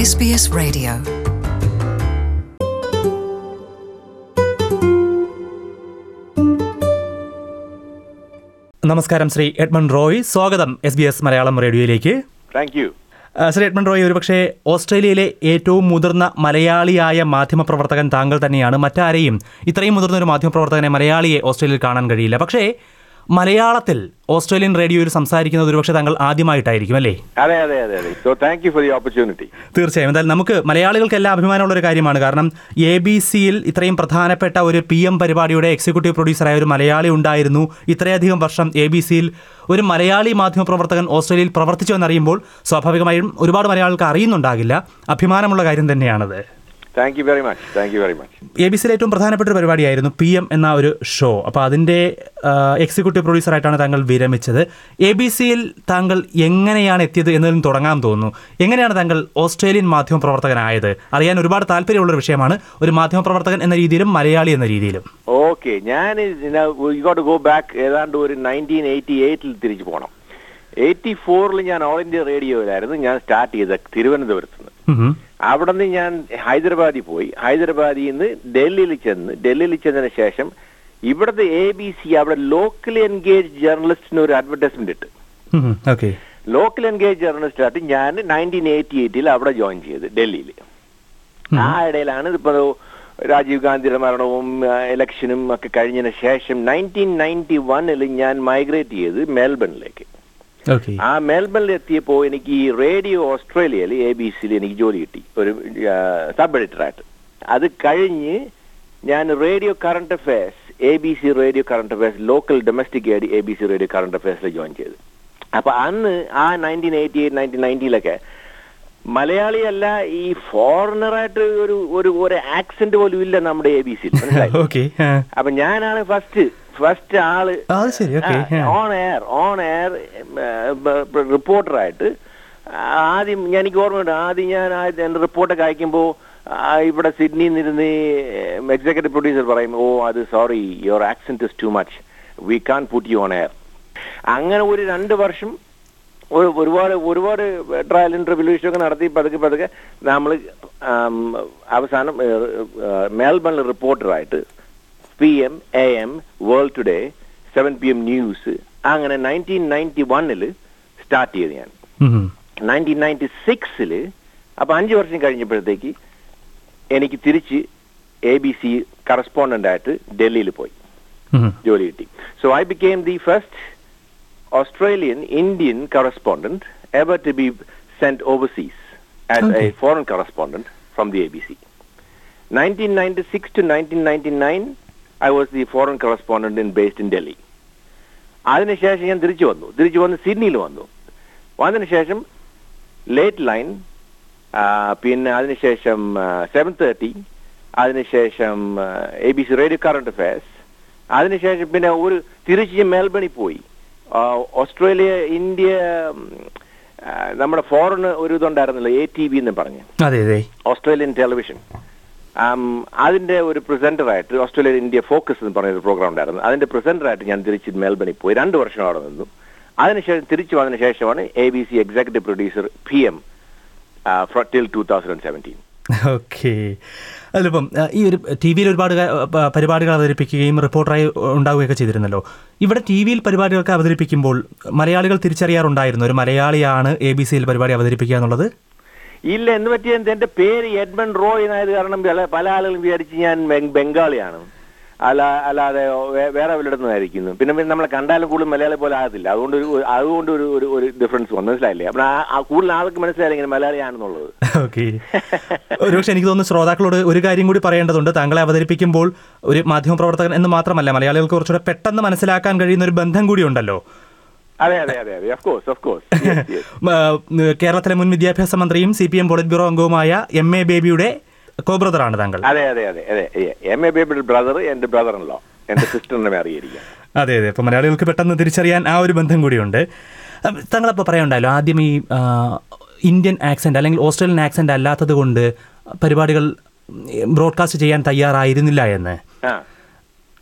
SBS Radio. നമസ്കാരം Shri Edmund Roy സ്വാഗതം S B S Malayalam റേഡിയോയിലേക്ക് താങ്ക് യു ആ, ശ്രീ എഡ്മണ്ട് റോയ് ഒരുപക്ഷെ ഓസ്ട്രേലിയയിലെ ഏറ്റവും മുതിർന്ന മലയാളിയായ മാധ്യമപ്രവർത്തകൻ താങ്കൾ തന്നെയാണ് മറ്റാരെയും ഇത്രയും മുതിർന്ന ഒരു മാധ്യമപ്രവർത്തകനെ മലയാളിയെ ഓസ്ട്രേലിയയിൽ കാണാൻ കഴിയില്ല പക്ഷേ മലയാളത്തിൽ ഓസ്ട്രേലിയൻ റേഡിയോയിൽ സംസാരിക്കുന്നത് ഒരുപക്ഷെ താങ്കൾ ആദ്യമായിട്ടായിരിക്കും അല്ലേ അതെ അതെ അതെ അതെ so thank you for the opportunity തീർച്ചയായും എന്തായാലും നമുക്ക് മലയാളികൾക്കെല്ലാം അഭിമാനമുള്ള ഒരു കാര്യമാണ് കാരണം എ ബി സിയിൽ ഇത്രയും പ്രധാനപ്പെട്ട ഒരു പി എം പരിപാടിയുടെ എക്സിക്യൂട്ടീവ് പ്രൊഡ്യൂസറായ ഒരു മലയാളി ഉണ്ടായിരുന്നു ഇത്രയധികം വർഷം എ ബി സിയിൽ ഒരു മലയാളി മാധ്യമപ്രവർത്തകൻ ഓസ്ട്രേലിയയിൽ പ്രവർത്തിച്ചു എന്നറിയുമ്പോൾ സ്വാഭാവികമായും ഒരുപാട് മലയാളികൾക്ക് അറിയുന്നുണ്ടാകില്ല അഭിമാനമുള്ള കാര്യം തന്നെയാണത് thank you very much thank you very much A B സിയിലെ ഏറ്റവും പ്രധാനപ്പെട്ട ഒരു പരിപാടിയായിരുന്നു പി എം എന്ന ഒരു ഷോ അപ്പോൾ അതിൻ്റെ എക്സിക്യൂട്ടീവ് പ്രൊഡ്യൂസറായിട്ടാണ് താങ്കൾ വിരമിച്ചത് എ ബി സിയിൽ താങ്കൾ എങ്ങനെയാണ് എത്തിയത് എന്നതിൽ തുടങ്ങാൻ തോന്നുന്നു എങ്ങനെയാണ് താങ്കൾ ഓസ്ട്രേലിയൻ മാധ്യമപ്രവർത്തകനായത് അറിയാൻ ഒരുപാട് താല്പര്യമുള്ളൊരു വിഷയമാണ് ഒരു മാധ്യമപ്രവർത്തകൻ എന്ന രീതിയിലും മലയാളി എന്ന രീതിയിലും ഓക്കെ ഞാൻ ഗോട്ട് ഗോ ബാക്ക് ഏതാണ്ട് ഒരു നയൻറ്റീൻ എയ്റ്റി എയ്റ്റിൽ തിരിച്ചു പോകണം എയ്റ്റി ഫോറിൽ ഞാൻ ഓൾ ഇന്ത്യ റേഡിയോയിലായിരുന്നു ഞാൻ സ്റ്റാർട്ട് ചെയ്ത തിരുവനന്തപുരത്ത് നിന്ന് ഉം. അവിടെ നിന്ന് ഞാൻ ഹൈദരാബാദിൽ പോയി ഹൈദരാബാദിൽ നിന്ന് ഡൽഹിയിൽ ചെന്ന് ഡൽഹിയിൽ ചെന്നതിന് ശേഷം ഇവിടുത്തെ എ ബി സി അവിടെ ലോക്കലി എൻഗേജ് ജേർണലിസ്റ്റിന് ഒരു അഡ്വർടൈസ്മെന്റ് ഇട്ട് ഉം. ഓക്കെ ലോക്കൽ എൻഗേജ് ജേർണലിസ്റ്റ് ആയിട്ട് ഞാൻ നയൻറ്റീൻ എയ്റ്റി എയ്റ്റിൽ അവിടെ ജോയിൻ ചെയ്ത് ഡൽഹിയിൽ ആ ഇടയിലാണ് ഇപ്പോ രാജീവ് ഗാന്ധിയുടെ മരണവും ഇലക്ഷനും ഒക്കെ കഴിഞ്ഞതിന് ശേഷം നയൻറ്റീൻ നയൻറ്റി വണ്ണിൽ ഞാൻ മൈഗ്രേറ്റ് ചെയ്ത് മെൽബണിലേക്ക് ഓക്കെ ആ മെൽബണിൽ എത്തിയപ്പോൾ എനിക്ക് ഈ റേഡിയോ ഓസ്ട്രേലിയയിൽ എ ബി സിയിൽ എനിക്ക് ജോലി കിട്ടി ഒരു സബ് എഡിറ്ററായിട്ട് അത് കഴിഞ്ഞ് ഞാൻ radio current affairs A B C radio current affairs local domestic A B C radio current അഫയേഴ്സിൽ ജോയിൻ ചെയ്ത് അപ്പൊ അന്ന് ആ നയൻറ്റീൻ എയ്റ്റി എയ്റ്റ് നയൻറ്റീൻ നയൻറ്റിയിലൊക്കെ മലയാളിയല്ല ഈ ഫോറിനറായിട്ട് ഒരു ഒരു ഒരു ആക്സെന്റ് പോലും ഇല്ല നമ്മുടെ എ ബി സിയിൽ മനസ്സിലായി ഓക്കെ അപ്പൊ ഞാനാണ് ഫസ്റ്റ് ഫസ്റ്റ് ആള് അത് ശരി okay on air on air റിപ്പോർട്ടറായിട്ട് ആദ്യം ഞാൻ എനിക്ക് ഓർമ്മയുണ്ട് ആദ്യം ഞാൻ ആദ്യം എന്റെ റിപ്പോർട്ടൊക്കെ അയക്കുമ്പോൾ ഇവിടെ സിഡ്നിയിൽ നിന്നിരുന്ന് എക്സിക്യൂട്ടീവ് പ്രൊഡ്യൂസർ പറയും ഓ അത് sorry your accent is too much we can put you on air അങ്ങനെ ഒരു രണ്ട് വർഷം ഒരു ഒരുപാട് ഒരുപാട് ട്രയൽ ഇന്റർവ്യൂ ഒക്കെ നടത്തി പതുക്കെ പതുക്കെ നമ്മൾ അവസാനം മെൽബണിൽ റിപ്പോർട്ടറായിട്ട് P M A M world today seven P M news അങ്ങനെ നയൻറ്റീൻ നയൻറ്റി വണ്ണിൽ സ്റ്റാർട്ട് ചെയ്ത് ഞാൻ നയൻറ്റീൻ നയൻറ്റി സിക്സിൽ അപ്പൊ അഞ്ച് വർഷം കഴിഞ്ഞപ്പോഴത്തേക്ക് എനിക്ക് തിരിച്ച് എ ബി സി കറസ്പോണ്ടന്റ് ആയിട്ട് ഡൽഹിയിൽ പോയി ജോലി കിട്ടി so I became the first Australian Indian correspondent ever to be sent overseas as Okay. a foreign correspondent from the ABC. 1996 to 1999, I was the foreign correspondent in, based in Delhi. അതിനുശേഷം ഞാൻ തിരിച്ചു വന്നു തിരിച്ചു വന്ന് സിഡ്നിയിൽ വന്നു വന്നതിന് ശേഷം ലേറ്റ് ലൈൻ പിന്നെ അതിനുശേഷം സെവൻ തേർട്ടി അതിനുശേഷം A B C radio current affairs അതിനുശേഷം പിന്നെ ഒരു തിരിച്ച് ഞാൻ മെൽബണിൽ പോയി ആ, ഓസ്ട്രേലിയ ഇന്ത്യ ഉം, ആ, നമ്മുടെ ഫോറിൻ ഒരു ഇതുണ്ടായിരുന്നല്ലോ എ ടി വി എന്ന് പറഞ്ഞ് അതെ അതെ ഓസ്ട്രേലിയൻ ടെലിവിഷൻ ആം, അതിന്റെ ഒരു പ്രസന്ററായിട്ട് ഓസ്ട്രേലിയൻ ഇന്ത്യ ഫോക്കസ് എന്ന് പറഞ്ഞ ഒരു പ്രോഗ്രാം ഉണ്ടായിരുന്നു അതിന്റെ പ്രസന്ററായിട്ട് ഞാൻ തിരിച്ച് മെൽബണിൽ പോയി രണ്ട് വർഷം അവിടെ നിന്നു അതിനുശേഷം തിരിച്ചു വന്നതിന് ശേഷമാണ് A B C executive producer P M till two thousand seventeen okay അതിലിപ്പം ആ, ഈ ഒരു ടി വിയിൽ ഒരുപാട് ക- പ- പരിപാടികൾ അവതരിപ്പിക്കുകയും റിപ്പോർട്ടറായി ഉണ്ടാവുകയൊക്കെ ചെയ്തിരുന്നല്ലോ ഇവിടെ ടി വിയിൽ പരിപാടികളൊക്കെ അവതരിപ്പിക്കുമ്പോൾ മലയാളികൾ തിരിച്ചറിയാറുണ്ടായിരുന്നു ഒരു മലയാളിയാണ് എ ബി സിയിൽ പരിപാടി അവതരിപ്പിക്കുക എന്നുള്ളത് ഇല്ല എന്ന് പറ്റിയ എന്റെ പേര് എഡ്മണ്ട് റോയ് എന്നായത് കാരണം പല- പല ആളുകളും വിചാരിച്ച് ഞാൻ ബംഗ്- ബംഗാളിയാണ് അല്ല അല്ലാതെ വേ- വേറെ വല്ലയിടത്തുനിന്നായിരിക്കുന്നു പിന്നെ പിന്നെ നമ്മളെ കണ്ടാലും കൂടുതൽ മലയാളി പോലെ ആകത്തില്ല അതുകൊണ്ട് ഒരു അതുകൊണ്ട് ഒരു ഒരു ഒരു ഡിഫറൻസ് വന്നു മനസ്സിലായില്ലേ അപ്പൊ ആ- ആ കൂടുതൽ ആൾക്ക് മനസ്സിലായില്ല ഇങ്ങനെ മലയാളിയാണെന്നുള്ളത് ഓക്കെ ഒരുപക്ഷെ എനിക്ക് തോന്നുന്നു ശ്രോതാക്കളോട് ഒരു കാര്യം കൂടി പറയേണ്ടതുണ്ട് താങ്കളെ അവതരിപ്പിക്കുമ്പോൾ ഒരു മാധ്യമപ്രവർത്തകൻ എന്ന് മാത്രമല്ല മലയാളികൾക്ക് കുറച്ചുകൂടെ പെട്ടെന്ന് മനസ്സിലാക്കാൻ കഴിയുന്ന ഒരു ബന്ധം കൂടി ഉണ്ടല്ലോ അതെ അതെ അതെ അതെ ഓഫ് കോഴ്സ് ഓഫ് കോഴ്സ് മ, കേരളത്തിലെ മുൻ വിദ്യാഭ്യാസ മന്ത്രിയും C P M polit bureau അംഗവുമായ എം എ ബേബിയുടെ കോബ്രദറാണ് താങ്കൾ അതെ അതെ അതെ അതെ എം എ ബേബിൾ ബ്രദർ എന്റെ ബ്രദർ ലോ എന്റെ സിസ്റ്ററിനെ അറിയിരിക്കാം അതെ അതെ അപ്പോൾ മലയാളികൾക്ക് പെട്ടെന്ന് തിരിച്ചറിയാൻ ആ ഒരു ബന്ധം കൂടിയുണ്ട് അഹ് താങ്കളപ്പോൾ പറയാനുണ്ടല്ലോ ആദ്യം ഈ ആ, ഇന്ത്യൻ ആക്സെൻ്റ് അല്ലെങ്കിൽ ഓസ്ട്രേലിയൻ ആക്സെൻ്റ് അല്ലാത്തത് കൊണ്ട് പരിപാടികൾ ബ്രോഡ്കാസ്റ്റ് ചെയ്യാൻ തയ്യാറായിരുന്നില്ല എന്ന് ആ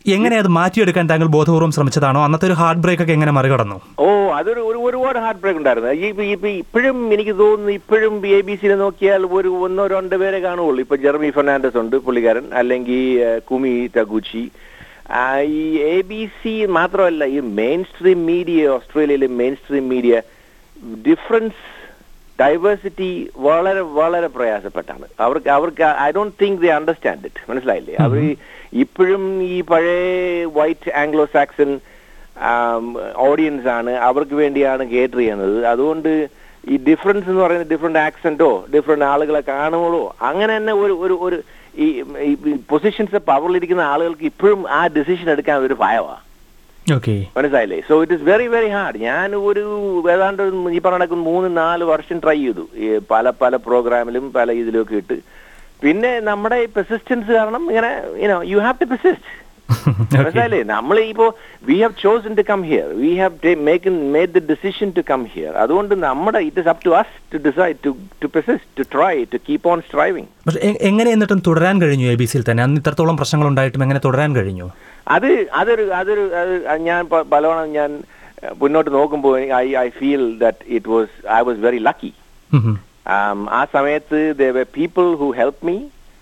എങ്ങനെ അത് മാറ്റിയെടുക്കാൻ താങ്കൾ ബോധപൂർവ്വം ശ്രമിച്ചതാണോ അന്നത്തെ ഒരു ഹാർട്ട് ബ്രേക്ക് ഒക്കെ എങ്ങനെ മറികടന്നു ഓ അതൊരു ഒരു ഒരുപാട് ഹാർട്ട് ബ്രേക്ക് ഉണ്ടായിരുന്നു ഈ ഇപ്പൊ- ഇപ്പൊ ഇപ്പോഴും എനിക്ക് തോന്നുന്നു ഇപ്പോഴും എ ബി സിയിൽ നോക്കിയാൽ ഒരു ഒന്നോ രണ്ടോ പേരെ കാണുള്ളൂ ഇപ്പൊ ജെർമി ഫെർണാണ്ടസ് ഉണ്ട് പുള്ളിക്കാരൻ അല്ലെങ്കിൽ ഏഹ്, കുമി തഗുച്ചി ആ, ഈ എ ബി സി മാത്രമല്ല ഈ മെയിൻ സ്ട്രീം മീഡിയ ഓസ്ട്രേലിയയിലെ mainstream media difference diversity വളരെ വളരെ പ്രയാസപ്പെട്ടാണ് അവർക്ക് അവർക്ക് I don't think they understand it മനസ്സിലായില്ലേ അവർ ഇപ്പോഴും ഈ പഴയ വൈറ്റ് ആംഗ്ലോ സാക്സൺ ഓഡിയൻസ് ആണ് അവർക്ക് വേണ്ടിയാണ് കേറ്റർ ചെയ്യുന്നത് അതുകൊണ്ട് ഈ ഡിഫറൻസ് എന്ന് പറയുന്നത് ഡിഫറെന്റ് ആക്സെന്റോ ഡിഫറെന്റ് ആളുകളെ കാണുമ്പോഴോ അങ്ങനെ തന്നെ ഒരു ഒരു ഒരു ഈ പൊസിഷൻസ് പവറിലിരിക്കുന്ന ആളുകൾക്ക് ഇപ്പോഴും ആ ഡിസിഷൻ എടുക്കാൻ ഒരു ഭയമാണ് ഓക്കെ മനസ്സിലായില്ലേ so it is very very hard ഞാൻ ഒരു ഏതാണ്ട് ഒരു ഈ പറഞ്ഞ കണക്ക് മൂന്ന് നാല് വർഷം ട്രൈ ചെയ്തു ഈ പല പല പ്രോഗ്രാമിലും പല ഇതിലൊക്കെ ഇട്ട് പിന്നെ നമ്മുടെ ഈ പെസിസ്റ്റൻസ് കാരണം ഇങ്ങനെ you know you have to persist മനസ്സിലായില്ലേ നമ്മൾ ഇപ്പോ we have chosen to come here we have make made the decision to come here അതുകൊണ്ട് നമ്മുടെ it is up to us to decide to to persist to try to keep on striving പക്ഷെ എ- എങ്ങനെ എന്നിട്ടും തുടരാൻ കഴിഞ്ഞു A B സിയിൽ തന്നെ അന്ന് ഇത്രത്തോളം പ്രശ്നങ്ങൾ ഉണ്ടായിട്ടും എങ്ങനെ തുടരാൻ കഴിഞ്ഞു അത് അതൊരു അതൊരു അത് ഞാൻ പ- പലവണ്ണം ഞാൻ ഏഹ്, മുന്നോട്ട് നോക്കുമ്പോൾ I I feel that it was I was very lucky um um. ആ സമയത്ത് there were people who help me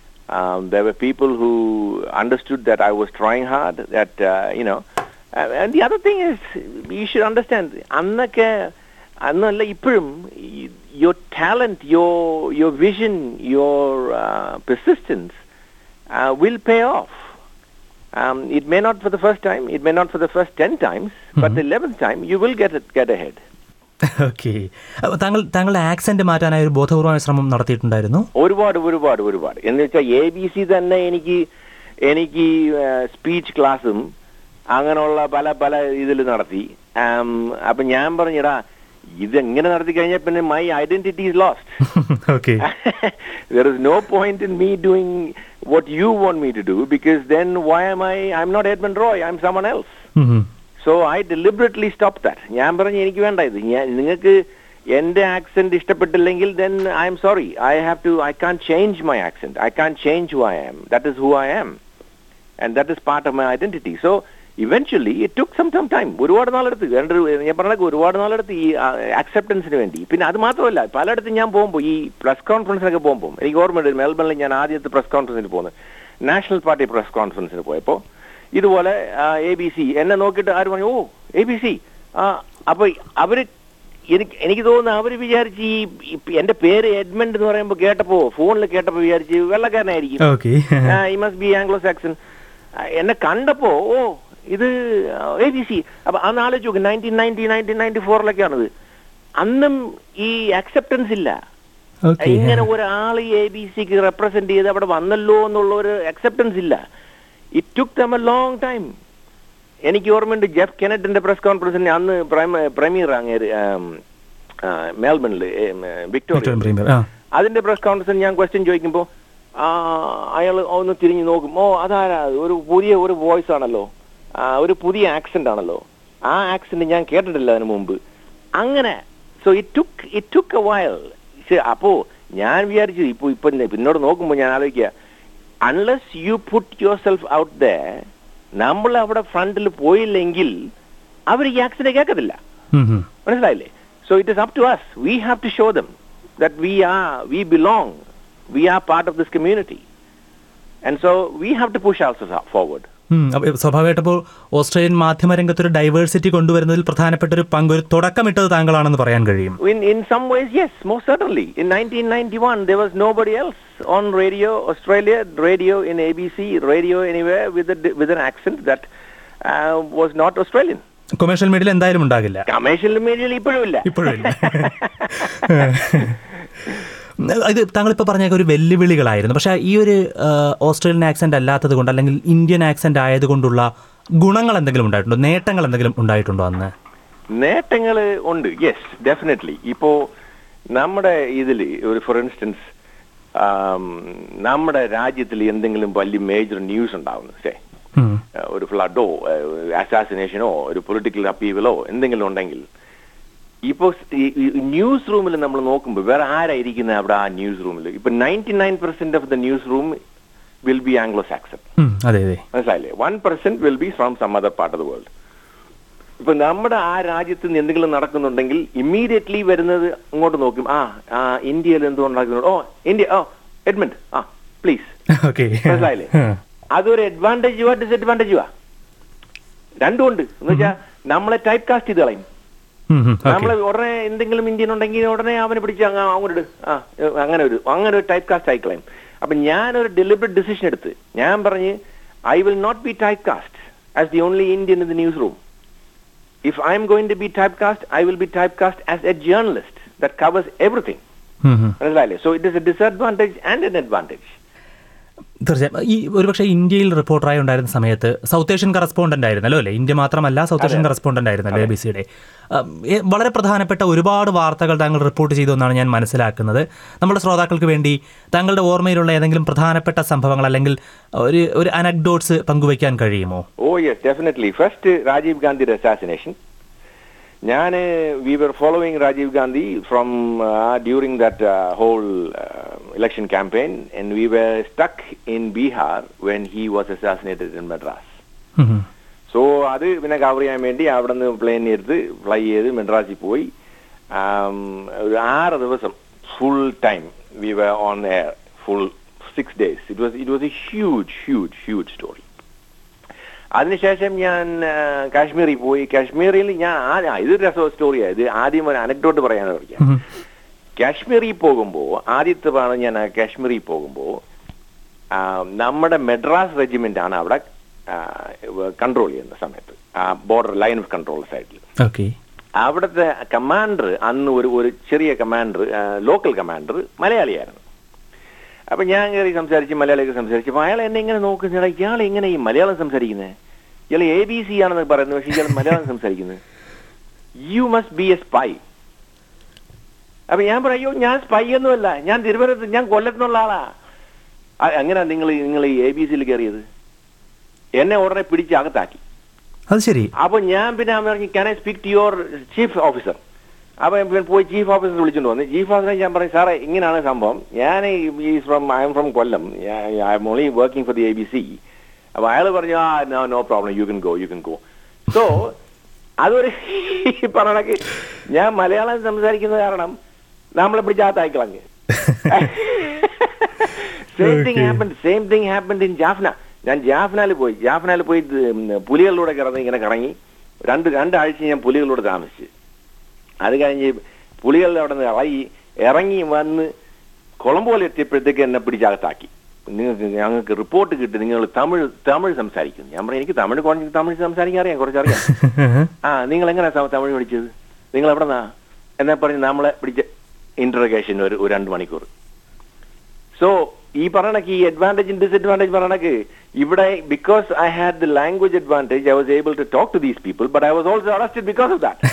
there were people who understood that I was trying hard that you know and the other thing is you should understand അന്നൊക്കെ അന്നല്ല ഇപ്പോഴും your talent your your vision your persistence will pay off Um, it may not for the first time, it may not for the first 10 times, but the 11th time you will get it, get ahead. Okay അപ്പൊ താങ്കൾ താങ്കളുടെ accent മാറ്റാനായി ഒരു ബോധപൂർവമായ ശ്രമം നടത്തിയിട്ടുണ്ടായിരുന്നു ഒരുപാട് ഒരുപാട് ഒരുപാട് എന്ന് വെച്ചാൽ എ ബി സി തന്നെ എനിക്ക് എനിക്ക് സ്പീച്ച് ക്ലാസ്സും അങ്ങനെയുള്ള പല പല ഇതിൽ നടത്തി ആം, അപ്പൊ ഞാൻ പറഞ്ഞിടാ ഇതെങ്ങനെ നടത്തി കഴിഞ്ഞാൽ പിന്നെ my identity is lost okay there is no point in me doing what you want me to do because then why am I I'm not Edmund Roy I'm someone else so I deliberately stop that ഞാൻ പറഞ്ഞു എനിക്ക് വേണ്ട ഇത് ഞാൻ നിങ്ങൾക്ക് എന്റെ accent ഇഷ്ടപ്പെട്ടില്ലെങ്കിൽ then I'm sorry I have to I can change my accent I can change who I am that is who I am and that is part of my identity so eventually it took some some time ഒരുപാട് നാളെടുത്ത് രണ്ട് ഞാൻ പറഞ്ഞ ഒരുപാട് നാളെടുത്ത് ഈ അക്സെപ്റ്റൻസിന് വേണ്ടി പിന്നെ അത് മാത്രമല്ല പലയിടത്തും ഞാൻ പോകുമ്പോൾ ഈ പ്രസ് കോൺഫറൻസിനൊക്കെ പോകുമ്പോൾ എനിക്ക് ഓർമ്മയുണ്ട് മെൽബണിൽ ഞാൻ ആദ്യത്തെ പ്രസ് കോൺഫറൻസിന് പോകുന്നത് നാഷണൽ പാർട്ടി പ്രസ് കോൺഫറൻസിന് പോയപ്പോൾ ഇതുപോലെ എ ബി സി എന്നെ നോക്കിയിട്ട് ആര് പറഞ്ഞു ഓ എ ബി സി അപ്പൊ അവര് എനിക്ക് എനിക്ക് തോന്നുന്നു അവര് വിചാരിച്ച് ഈ ഈ എന്റെ പേര് എഡ്മണ്ട് എന്ന് പറയുമ്പോൾ കേട്ടപ്പോ ഫോണിൽ കേട്ടപ്പോ വിചാരിച്ച് വെള്ളക്കാരനായിരിക്കും okay he must be Anglo Saxon എന്നെ കണ്ടപ്പോ ഓ ഇത് എ ബി സി അപ്പൊ അന്ന് ആലോചിച്ച് നോക്ക് നയൻറ്റീൻ നയൻറ്റി നയൻറ്റീൻ നയൻറ്റി ഫോറിലൊക്കെയാണത് അന്നും ഈ അക്സെപ്റ്റൻസ് ഇല്ല ഓക്കെ ഇങ്ങനെ ഒരാൾ എ ബി സിക്ക് റെപ്രസെന്റ് ചെയ്ത് അവിടെ വന്നല്ലോ എന്നുള്ള ഒരു അക്സെപ്റ്റൻസ് ഇല്ല it took them a long time എനിക്ക് ഓർമ്മയുണ്ട് ജെഫ് കെനറ്റിന്റെ പ്രസ് കോൺഫറൻസിന് അന്ന് പ്രമീർ അങ്ങേര് മെൽബണില് വിക്ടോറിയ പ്രീമിയർ ആ അതിന്റെ പ്രസ് കോൺഫറൻസിൽ ഞാൻ ക്വസ്റ്റ്യൻ ചോദിക്കുമ്പോൾ അയാൾ ഒന്ന് തിരിഞ്ഞു നോക്കും ഓ അതാരാ അത്? ഒരു പുതിയ ഒരു വോയിസ് ആണല്ലോ ആ, ഒരു പുതിയ ആക്സെന്റ് ആണല്ലോ ആ ആക്സെന്റ് ഞാൻ കേട്ടിട്ടില്ല അതിനു മുമ്പ് അങ്ങനെ so it took it took a while അപ്പോ ഞാൻ വിചാരിച്ചു ഇപ്പൊ ഇപ്പൊ പിന്നോട് നോക്കുമ്പോൾ ഞാൻ ആലോചിക്കുക unless you put yourself out the നമ്മൾ അവിടെ ഫ്രണ്ടിൽ പോയില്ലെങ്കിൽ അവർ ഈ ആക്സിഡന്റ് കേൾക്കത്തില്ല ഉം ഉം. മനസ്സിലായില്ലേ so it is up to us we have to show them that we are we belong we are part of this community and so we have to push also forward um. അപ്പൊ സ്വാഭാവികമായിട്ട് ഇപ്പോൾ Australian മാധ്യമ രംഗത്ത് ഒരു diversity കൊണ്ടുവരുന്നതിൽ പ്രധാനപ്പെട്ട ഒരു പങ്ക് ഒരു തുടക്കമിട്ടത് താങ്കളാണെന്ന് പറയാൻ കഴിയും In in some ways, yes, most certainly. In 1991, there was nobody else on radio Australia, radio in ABC, radio anywhere with a with an accent that uh, was not Australian. Commercial മീഡിയയിൽ എന്തായാലും ഉണ്ടാകില്ല commercial മീഡിയയിൽ ഇപ്പോഴും ഇല്ല ഇപ്പോഴും ഇല്ല ഇത് താങ്കളിപ്പോൾ പറഞ്ഞ ഒരു വെല്ലുവിളികളായിരുന്നു പക്ഷേ ഈ ഒരു ആ, ഓസ്ട്രേലിയൻ ആക്സെന്റ് അല്ലാത്തത് കൊണ്ട് അല്ലെങ്കിൽ ഇന്ത്യൻ ആക്സെന്റ് ആയതുകൊണ്ടുള്ള ഗുണങ്ങൾ എന്തെങ്കിലും ഉണ്ടായിട്ടുണ്ടോ നേട്ടങ്ങൾ എന്തെങ്കിലും ഉണ്ടായിട്ടുണ്ടോ അന്ന് നേട്ടങ്ങൾ ഉണ്ട് യെസ് ഡെഫിനറ്റ്ലി ഇപ്പോ നമ്മുടെ ഇതിൽ ഒരു ഫോർ ഇൻസ്റ്റൻസ് നമ്മുടെ രാജ്യത്തിൽ എന്തെങ്കിലും വലിയ മേജർ ന്യൂസ് ഉണ്ടാവുന്നു സേ ഉം. ഒരു ഫ്ലഡോ അസാസിനേഷനോ ഒരു പൊളിറ്റിക്കൽ അപ്പീവലോ എന്തെങ്കിലും ഉണ്ടെങ്കിൽ ഇപ്പോ ന്യൂസ് റൂമിൽ നമ്മൾ നോക്കുമ്പോൾ വേറെ ആരായിരിക്കുന്നത് അവിടെ ആ ന്യൂസ് റൂമിൽ ഇപ്പൊ ninety nine percent of the newsroom will be Anglo Saxon um, അതെ അതെ മനസ്സിലായില്ലേ one percent will be from some other part of the world ഇപ്പൊ നമ്മുടെ ആ രാജ്യത്ത് നിന്ന് എന്തെങ്കിലും നടക്കുന്നുണ്ടെങ്കിൽ ഇമ്മീഡിയറ്റ്ലി വരുന്നത് അങ്ങോട്ട് നോക്കും ആ ആ ഇന്ത്യയിൽ എന്തുകൊണ്ട് നടക്കുന്നു ഓ ഇന്ത്യ ഓ എഡ്മണ്ട് ആ പ്ലീസ് ഓക്കെ മനസ്സിലായില്ലേ അതൊരു അഡ്വാൻറ്റേജുവാ ഡിസഡ്വാൻറ്റേജുവാ രണ്ടും ഉണ്ട് എന്ന് വെച്ചാൽ നമ്മളെ ടൈപ്പ് കാസ്റ്റ് ചെയ്ത് കളയും നമ്മളെ ഉടനെ എന്തെങ്കിലും ഇന്ത്യൻ ഉണ്ടെങ്കിൽ ഉടനെ അവനെ പിടിച്ച് അങ്ങ് അങ്ങോട്ട് ഇട്. ആ ഏ, അങ്ങനെ ഒരു അങ്ങനെ ഒരു ടൈപ്പ് കാസ്റ്റ് ആയിക്കളയും അപ്പൊ ഞാനൊരു ഡെലിബറേറ്റ് ഡിസിഷൻ എടുത്ത് ഞാൻ പറഞ്ഞ് I will not be typecast as the only Indian in the newsroom if I'm going to be typecast I will be typecast as a journalist that covers everything മനസ്സിലായില്ലേ so it is a disadvantage and an advantage തീർച്ചയായും ഈ ഒരുപക്ഷെ ഇന്ത്യയിൽ റിപ്പോർട്ടറായി ഉണ്ടായിരുന്ന സമയത്ത് south Asian correspondent ആയിരുന്നല്ലോ അല്ലേ India മാത്രമല്ല സൗത്ത് ഏഷ്യൻ കറസ്പോണ്ടന്റ് ആയിരുന്നല്ലോ എ ബി സിയുടെ വളരെ പ്രധാനപ്പെട്ട ഒരുപാട് വാർത്തകൾ താങ്കൾ റിപ്പോർട്ട് ചെയ്തു എന്നാണ് ഞാൻ മനസ്സിലാക്കുന്നത് നമ്മുടെ ശ്രോതാക്കൾക്ക് വേണ്ടി താങ്കളുടെ ഓർമ്മയിലുള്ള ഏതെങ്കിലും പ്രധാനപ്പെട്ട സംഭവങ്ങൾ അല്ലെങ്കിൽ ഒരു ഒരു അനക്ഡോട്ട്സ് പങ്കുവയ്ക്കാൻ കഴിയുമോ Oh yes, definitely. First, uh, Rajiv Gandhi assassination. ഞാൻ we were following Rajiv Gandhi from uh, during that uh, whole uh, election campaign, and we were stuck in Bihar when he was assassinated in Madras. ഉം, ഉം. So അത് പിന്നെ cover ചെയ്യാൻ വേണ്ടി അവിടെ നിന്ന് plain എടുത്ത് ഫ്ലൈ ചെയ്ത് മെഡ്രാസിൽ പോയി ആം, ഒരു ആറ് ദിവസം full time we were on air full six days it was it was a huge huge huge story അതിനുശേഷം ഞാൻ ആ, കാശ്മീരിൽ പോയി കാശ്മീരിൽ ഞാൻ ആ- ആ, ഇതൊരു രസ സ്റ്റോറിയാണ് ഇത് ആദ്യം ഒരു അനക്ഡോട്ട് പറയാനാണ് പഠിക്കാം ഉം. കാശ്മീരിൽ പോകുമ്പോൾ ആദ്യത്തെ തവണ ഞാൻ ആ കാശ്മീരിൽ പോകുമ്പോൾ ആ, നമ്മുടെ മെഡ്രാസ് റെജിമെന്റ് ആണ് അവിടെ കൺട്രോൾ ചെയ്യുന്ന സമയത്ത് ആ ബോർഡർ ലൈൻ ഓഫ് കൺട്രോൾ സൈഡിൽ ഓക്കെ അവിടുത്തെ കമാൻഡർ അന്ന് ഒരു ഒരു ചെറിയ കമാൻഡർ ലോക്കൽ കമാൻഡർ മലയാളിയായിരുന്നു അപ്പൊ ഞാൻ കയറി സംസാരിച്ച് മലയാളിയൊക്കെ സംസാരിച്ചപ്പോൾ അയാൾ എന്നെ ഇങ്ങനെ നോക്കുന്ന ഇയാൾ എങ്ങനെ ഈ മലയാളം സംസാരിക്കുന്നത് ഇയാൾ എ ബി സി ആണെന്ന് പറയുന്നത് പക്ഷെ ഇയാൾ മലയാളം സംസാരിക്കുന്നത് you must be a spy അപ്പൊ ഞാൻ പറയോ ഞാൻ സ്പൈ ഒന്നുമല്ല ഞാൻ തിരുവനന്തപുരത്ത് ഞാൻ കൊല്ലത്തുനിന്നുള്ള ആളാ അ- എങ്ങനെയാ നിങ്ങൾ നിങ്ങൾ ഈ എ ബി സിയിൽ കയറിയത് എന്നെ ഉടനെ പിടിച്ച് അകത്താക്കി അത് ശരി അപ്പൊ ഞാൻ പിന്നെ അവൻ പറഞ്ഞു can I speak to your chief officer അപ്പൊ ഞാൻ പിന്നെ പോയി ചീഫ് ഓഫീസർ വിളിച്ചോണ്ട് വന്നു ചീഫ് ഓഫീസറെ ഞാൻ പറഞ്ഞു സാറേ ഇങ്ങനെയാണ് സംഭവം ഞാൻ from I'm from Kollam I'm only working for the A B C അപ്പൊ അയാൾ പറഞ്ഞു ആ no no problem you can go you can go സോ അതൊരു ഈ പറഞ്ഞ ഞാൻ മലയാളം സംസാരിക്കുന്നത് കാരണം നമ്മളെ പിടിച്ചാത്തായിക്കളഞ്ഞ് same thing Okay. Happen same thing happen in Jaffna ഞാൻ ജാഫ്നാല് പോയി ജാഫ്നാല് പോയി ഇത് ഉം പുലികളിലൂടെ കിടന്ന് ഇങ്ങനെ കറങ്ങി രണ്ട് രണ്ടാഴ്ച ഞാൻ പുലികളിലൂടെ താമസിച്ച് അത് കഴിഞ്ഞ് പുലികളുടെ അവിടെ നിന്ന് ഇറങ്ങി ഇറങ്ങി വന്ന് കൊളംബോയിൽ എത്തിയപ്പോഴത്തേക്ക് എന്നെ പിടിച്ചകത്താക്കി നിങ്ങൾക്ക് ഞങ്ങൾക്ക് റിപ്പോർട്ട് കിട്ടി നിങ്ങൾ തമിഴ് തമിഴ് സംസാരിക്കുന്നു ഞാൻ പറഞ്ഞു എനിക്ക് തമിഴ് കുറച്ച് തമിഴ് സംസാരിക്കാൻ അറിയാം കുറച്ചറിയാം ആ നിങ്ങൾ എങ്ങനെയാ തമിഴ് പഠിച്ചത് നിങ്ങൾ എവിടെന്നാ എന്നാ പറഞ്ഞ് നമ്മളെ പിടിച്ച ഇന്റർഗേഷൻ ഒരു ഒരു രണ്ട് മണിക്കൂർ സോ ഈ പറയണക്ക് ഈ അഡ്വാൻറ്റേജ് ഡിസഡ്വാൻറ്റേജ് പറയണക്ക് ഇവിടെ because I had the language advantage I was able to talk to these people but I was also arrested because of that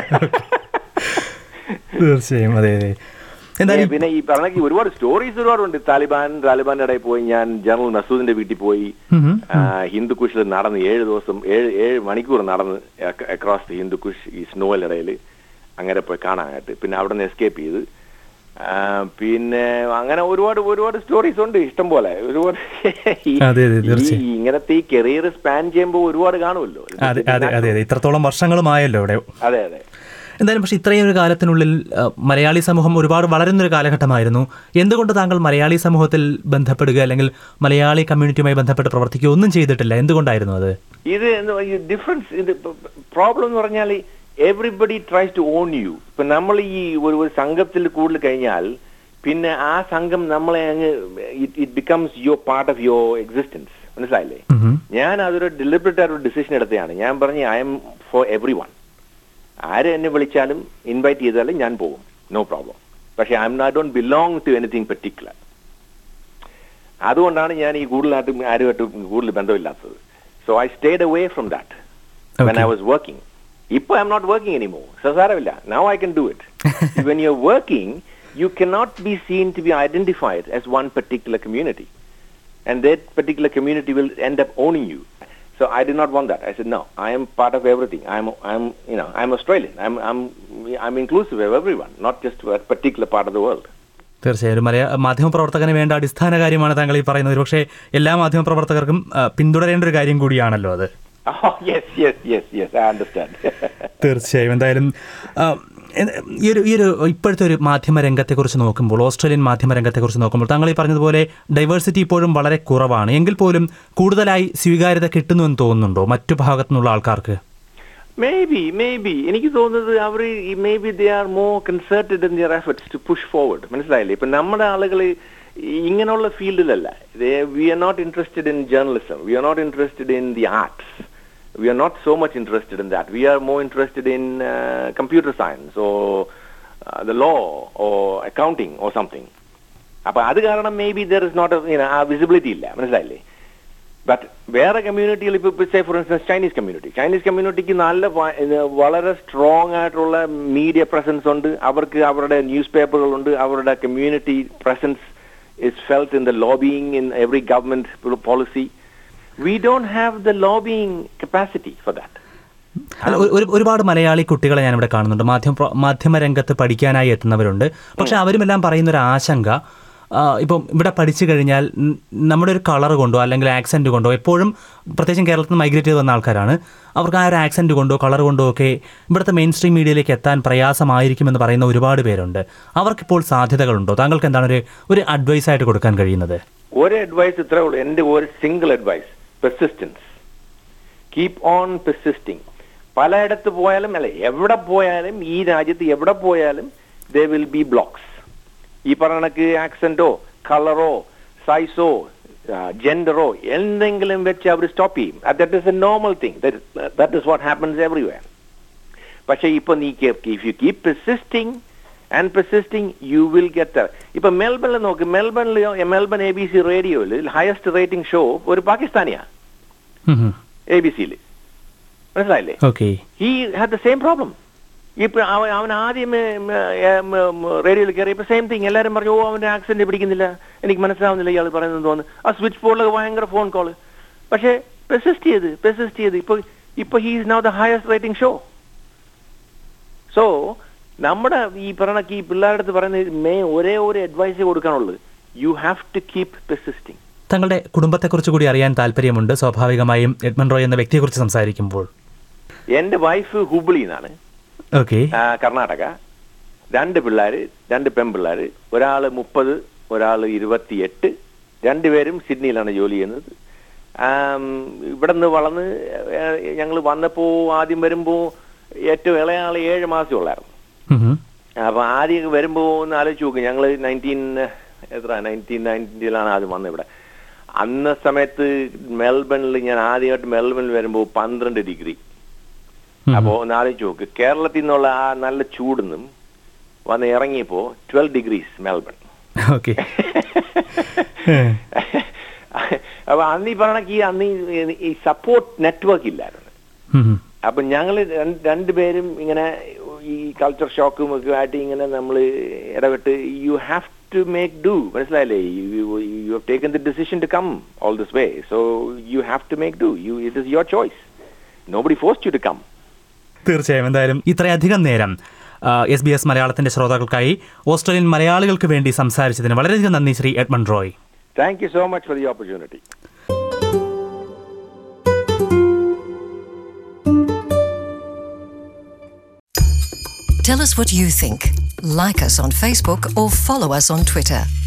തീർച്ചയായും അതെ അതെ എന്തായാലും പിന്നെ ഈ പറഞ്ഞ ഒരുപാട് സ്റ്റോറീസ് ഒരുപാടുണ്ട് താലിബാൻ താലിബാന്റെ ഇടയിൽ പോയി ഞാൻ ജനറൽ മസൂദിന്റെ വീട്ടിൽ പോയി ഉം, ഉം. ആ, ഹിന്ദുക്കുഷിൽ നടന്ന് ഏഴ് ദിവസം ഏഴ് ഏഴ് മണിക്കൂർ നടന്ന് അക്രോസ് ദി ഹിന്ദുക്കുഷ് ഈ സ്നോയിലിടയിൽ അങ്ങനെ പോയി കാണാനായിട്ട് പിന്നെ അവിടെ നിന്ന് എസ്കേപ്പ് ചെയ്ത് ആ, പിന്നെ അങ്ങനെ ഒരുപാട് ഒരുപാട് സ്റ്റോറീസ് ഉണ്ട് ഇഷ്ടം പോലെ ഒരുപാട് ഈ- അതെ, അതെ, തീർച്ചയായും. ഈ ഇങ്ങനത്തെ ഈ കരിയർ സ്പാൻ ചെയ്യുമ്പോൾ ഒരുപാട് കാണുമല്ലോ അതെ അതെ അതെ അതെ ഇത്രത്തോളം വർഷങ്ങളുമായല്ലോ ഇവിടെ അതെ അതെ എന്തായാലും പക്ഷേ ഇത്രയും ഒരു കാലത്തിനുള്ളിൽ ആ, മലയാളി സമൂഹം ഒരുപാട് വളരുന്നൊരു കാലഘട്ടമായിരുന്നു എന്തുകൊണ്ട് താങ്കൾ മലയാളി സമൂഹത്തിൽ ബന്ധപ്പെടുക അല്ലെങ്കിൽ മലയാളി കമ്മ്യൂണിറ്റിയുമായി ബന്ധപ്പെട്ട് പ്രവർത്തിക്കുക ഒന്നും ചെയ്തിട്ടില്ല എന്തുകൊണ്ടായിരുന്നു അത് ഇത് ഡിഫറൻസ് ഇത് പ്രോബ്ലം എന്ന് പറഞ്ഞാൽ everybody tries to own you ഇപ്പൊ നമ്മൾ ഈ ഒരു ഒരു സംഘത്തിൽ കൂടുതൽ കഴിഞ്ഞാൽ പിന്നെ ആ സംഘം നമ്മളെ അങ്ങ് it becomes your part of your existence മനസ്സിലായില്ലേ ഉം. ഞാൻ അതൊരു ഡെലിബറേറ്റ് ആയിട്ട് ഡിസിഷൻ എടുത്തതാണ് ഞാൻ പറഞ്ഞു I'm for everyone ആര് എന്നെ വിളിച്ചാലും ഇൻവൈറ്റ് ചെയ്താലും ഞാൻ പോകും നോ പ്രോബ്ലം പക്ഷെ I'm I don't belong to anything particular അതുകൊണ്ടാണ് ഞാൻ ഈ കൂടുതലായിട്ടും ആരുമായിട്ട് കൂടുതൽ ബന്ധമില്ലാത്തത് so I stayed away from that when I Okay. Was working ഇപ്പൊ I'm not working anymore സാരമില്ല now I can do it when you are working you cannot be seen to be identified as one particular community and that particular community will end up owning you. So I did not want that. I said, no, I am part of everything. I'm, I'm, you know, I'm Australian. I'm, I'm, I'm inclusive of everyone, not just a particular part of the world. തീർച്ചയായും ഒരു മലയാ മാധ്യമപ്രവർത്തകന് വേണ്ട അടിസ്ഥാന കാര്യമാണ് താങ്കൾ ഈ പറയുന്നത് പക്ഷേ എല്ലാ മാധ്യമപ്രവർത്തകർക്കും ആ, പിന്തുടരേണ്ട ഒരു കാര്യം കൂടിയാണല്ലോ അത് Oh, yes, yes, yes, yes, I understand. തീർച്ചയായും എന്തായാലും ആ, എ- ഈ ഒരു ഈ ഒരു ഇപ്പോഴത്തെ ഒരു മാധ്യമ രംഗത്തെക്കുറിച്ച് നോക്കുമ്പോൾ ഓസ്ട്രേലിയൻ മാധ്യമ രംഗത്തെക്കുറിച്ച് നോക്കുമ്പോൾ താങ്കൾ ഈ പറഞ്ഞതുപോലെ ഡൈവേഴ്സിറ്റി ഇപ്പോഴും വളരെ കുറവാണ് എങ്കിൽ പോലും കൂടുതലായി സ്വീകാര്യത കിട്ടുന്നുവെന്ന് തോന്നുന്നുണ്ടോ മറ്റു ഭാഗത്തു നിന്നുള്ള ആൾക്കാർക്ക് Maybe, maybe. എനിക്ക് തോന്നുന്നത് അവർ maybe they are more concerted in their efforts to push forward മനസ്സിലായില്ലേ ഇപ്പൊ നമ്മുടെ ആളുകൾ ഇങ്ങനെയുള്ള ഫീൽഡിലല്ല we are not interested in journalism we are not interested in the arts we are not so much interested in that we are more interested in computer science or the law or accounting or something അപ്പൊ അത് കാരണം maybe there is not ആ visibility ഇല്ല മനസ്സിലായില്ലേ but വേറെ കമ്മ്യൂണിറ്റികൾ ഇപ്പൊ say for instance Chinese community Chinese കമ്മ്യൂണിറ്റിക്ക് നല്ല വ- ഇത് വളരെ സ്ട്രോങ് ആയിട്ടുള്ള മീഡിയ പ്രസൻസ് ഉണ്ട് അവർക്ക് അവരുടെ ന്യൂസ് പേപ്പറുകളുണ്ട് അവരുടെ community presence is felt in the lobbying in every government policy we don't have the lobbying capacity for that അല്ല, ഒരു- ഒരു- ഒരുപാട് മലയാളി കുട്ടികളെ ഞാനിവിടെ കാണുന്നുണ്ട് മാധ്യമ പ്ര- മാധ്യമ രംഗത്ത് പഠിക്കാനായി എത്തുന്നവരുണ്ട് പക്ഷെ അവരുമെല്ലാം പറയുന്ന ഒരു ആശങ്ക ആ, ഇപ്പം ഇവിടെ പഠിച്ചു കഴിഞ്ഞാൽ ൻ- നമ്മുടെ ഒരു കളർ കൊണ്ടോ അല്ലെങ്കിൽ ആക്സെന്റ് കൊണ്ടോ എപ്പോഴും പ്രത്യേകിച്ചും കേരളത്തിൽ നിന്ന് മൈഗ്രേറ്റ് ചെയ്ത് വന്ന ആൾക്കാരാണ് അവർക്ക് ആ ഒരു ആക്സെന്റ് കൊണ്ടോ കളർ കൊണ്ടോ ഒക്കെ ഇവിടുത്തെ മെയിൻ സ്ട്രീം മീഡിയയിലേക്ക് എത്താൻ പ്രയാസമായിരിക്കുമെന്ന് പറയുന്ന ഒരുപാട് പേരുണ്ട് അവർക്കിപ്പോൾ സാധ്യതകളുണ്ടോ താങ്കൾക്ക് എന്താണ് ഒരു ഒരു അഡ്വൈസ് ആയിട്ട് കൊടുക്കാൻ കഴിയുന്നത് ഒരു അഡ്വൈസ് ഇത്രേ ഉള്ളൂ എന്റെ ഒരു single advice persistence keep on persisting പലയിടത്ത് പോയാലും അല്ലെ എവിടെ പോയാലും ഈ രാജ്യത്ത് എവിടെ പോയാലും ദേ വിൽ ബി ബ്ലോക്സ് ഈ പറഞ്ഞ കണക്ക് ആക്സെന്റോ കളറോ സൈസോ ജെൻഡറോ എന്തെങ്കിലും വെച്ച് അവർ സ്റ്റോപ്പ് ചെയ്യും that is a normal thing that is what happens everywhere പക്ഷെ ഇപ്പൊ നീ if you keep persisting and persisting you will get ഇപ്പൊ മെൽബണിൽ നോക്ക് മെൽബണിൽ മെൽബൺ എ ബി സി റേഡിയോയിൽ ഹയസ്റ്റ് റേറ്റിംഗ് ഷോ ഒരു പാകിസ്ഥാനിയാ എ ബി സിയിൽ മനസ്സിലായില്ലേ okay he had the same problem ഇപ്പൊ അവൻ അവൻ ആദ്യം റേഡിയോയിൽ കയറിയപ്പോ സെയിം തിങ് എല്ലാരും പറഞ്ഞു ഓ അവന്റെ ആക്സെന്റ് പിടിക്കുന്നില്ല എനിക്ക് മനസ്സിലാവുന്നില്ല ഇയാൾ പറയുന്നത് തോന്നുന്നു ആ സ്വിച്ച് ബോർഡിലൊക്കെ ഭയങ്കര ഫോൺ കോള് പക്ഷേ പെർസിസ്റ്റ് ചെയ്ത് പെർസിസ്റ്റ് ചെയ്ത് ഇപ്പൊ ഇപ്പൊ he is now the highest rating show so നമ്മുടെ ഈ പറയണ ഈ പിള്ളേരുടെ അടുത്ത് പറയുന്ന മേ ഒരേ ഒരു അഡ്വൈസ് കൊടുക്കാനുള്ളത് you have to keep persisting തങ്ങളുടെ കുടുംബത്തെക്കുറിച്ച് കൂടി അറിയാൻ താല്പര്യമുണ്ട് സ്വാഭാവികമായും എഡ്മൺ റോയ് എന്ന വ്യക്തിയെക്കുറിച്ച് സംസാരിക്കുമ്പോൾ എന്റെ വൈഫ് ഹുബ്ലി എന്നാണ് ഓക്കെ ആ, കർണാടക രണ്ട് പിള്ളേര് രണ്ട് പെൺപിള്ളേര് ഒരാള് മുപ്പത് ഒരാള് ഇരുപത്തിയെട്ട് രണ്ടുപേരും സിഡ്നിയിലാണ് ജോലി ചെയ്യുന്നത് ആം, ഇവിടെ നിന്ന് വളർന്ന് ഞങ്ങൾ വന്നപ്പോ ആദ്യം വരുമ്പോ ഏറ്റവും ഇളയ ആള് ഏഴ് മാസം ഉള്ളായിരുന്നു അപ്പൊ ആദ്യം വരുമ്പോ ഒന്ന് ആലോചിച്ച് നോക്ക് ഞങ്ങള് നയൻറ്റീൻ എത്ര നയൻറ്റീൻ നയൻറ്റീനിലാണ് ആദ്യം വന്നത് ഇവിടെ അന്ന സമയത്ത് മെൽബണിൽ ഞാൻ ആദ്യമായിട്ട് മെൽബണിൽ വരുമ്പോ പന്ത്രണ്ട് ഡിഗ്രി അപ്പോ ഒന്ന് ആലോചിച്ച് നോക്ക് കേരളത്തിൽ നിന്നുള്ള ആ നല്ല ചൂടുന്നും വന്ന് ഇറങ്ങിയപ്പോ ട്വൽവ് ഡിഗ്രീസ് മെൽബൺ ഓക്കെ അപ്പൊ അന്ന് ഈ പറഞ്ഞ ഈ അന്ന് ഈ- ഈ സപ്പോർട്ട് നെറ്റ്വർക്ക് ഇല്ലായിരുന്നു അപ്പൊ ഞങ്ങൾ രണ്ടുപേരും ഇങ്ങനെ ഈ കൾച്ചർ ഷോക്കും ഒക്കെ ആയിട്ട് ഇങ്ങനെ നമ്മൾ ഇടപെട്ട് you have to make do മനസ്സിലായില്ലേ you have taken the decision to come all this way so you have to make do you it is your choice nobody force you to come തീർച്ചയായും എന്തായാലും ഇത്രയധികം നേരം S B S മലയാളത്തിന്റെ ശ്രോതാക്കൾക്കായി Australian മലയാളികൾക്ക് വേണ്ടി സംസാരിച്ചതിന് വളരെയധികം നന്ദി Shri Edmund Roy thank you so much for the opportunity Tell us what you think. Like us on Facebook or follow us on Twitter.